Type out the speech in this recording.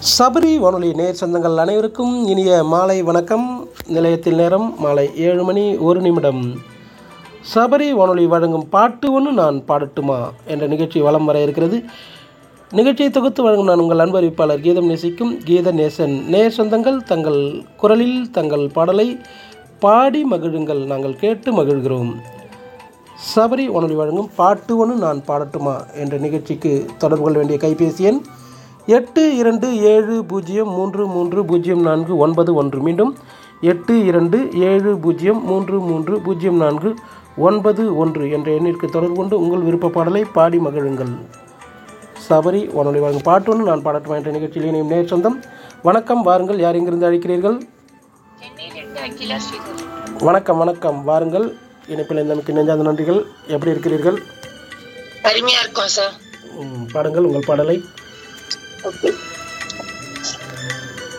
சபரி வானொலி நேர் சொந்தங்கள் அனைவருக்கும் இனிய மாலை வணக்கம் நிலையத்தில் நேரம் மாலை ஏழு மணி ஒரு நிமிடம் சபரி வானொலி வழங்கும் பாட்டு ஒன்று நான் பாடட்டுமா என்ற நிகழ்ச்சி வலம் வர இருக்கிறது நிகழ்ச்சியை தொகுத்து வழங்கும் நான் உங்கள் அன்பறிவிப்பாளர் கீதம் நேசிக்கும் கீத நேசன் நேர் சொந்தங்கள் தங்கள் குரலில் தங்கள் பாடலை பாடி மகிழுங்கள் நாங்கள் கேட்டு மகிழ்கிறோம் சபரி வானொலி வழங்கும் பாட்டு ஒன்று நான் பாடட்டுமா என்ற நிகழ்ச்சிக்கு தொடர்பு கொள்ள வேண்டிய கைபேசி எண் எட்டு இரண்டு ஏழு பூஜ்ஜியம் மூன்று மூன்று பூஜ்ஜியம் நான்கு ஒன்பது ஒன்று மீண்டும் எட்டு இரண்டு ஏழு பூஜ்ஜியம் மூன்று மூன்று பூஜ்ஜியம் நான்கு ஒன்பது ஒன்று என்ற எண்ணிற்கு தொடர்பு கொண்டு உங்கள் விருப்ப பாடலை பாடி மகிழுங்கள் சபரி வானொலி வழங்கும் பாட்டு ஒன்று நான் பாடட்டுமா என்ற நிகழ்ச்சியில் இணையும் நேர் சொந்தம் வணக்கம் வாருங்கள் யார் எங்கிருந்து அழைக்கிறீர்கள் சென்னையிலிருந்து அகிலா ஸ்ரீதர் வணக்கம் வணக்கம் வாருங்கள் இணைப்பில் இருந்தமைக்கு நெஞ்சாந்த நன்றிகள் எப்படி இருக்கிறீர்கள் அருமையா இருக்கும் சார் ம், பாடுங்கள் உங்கள் பாடலை ஓகே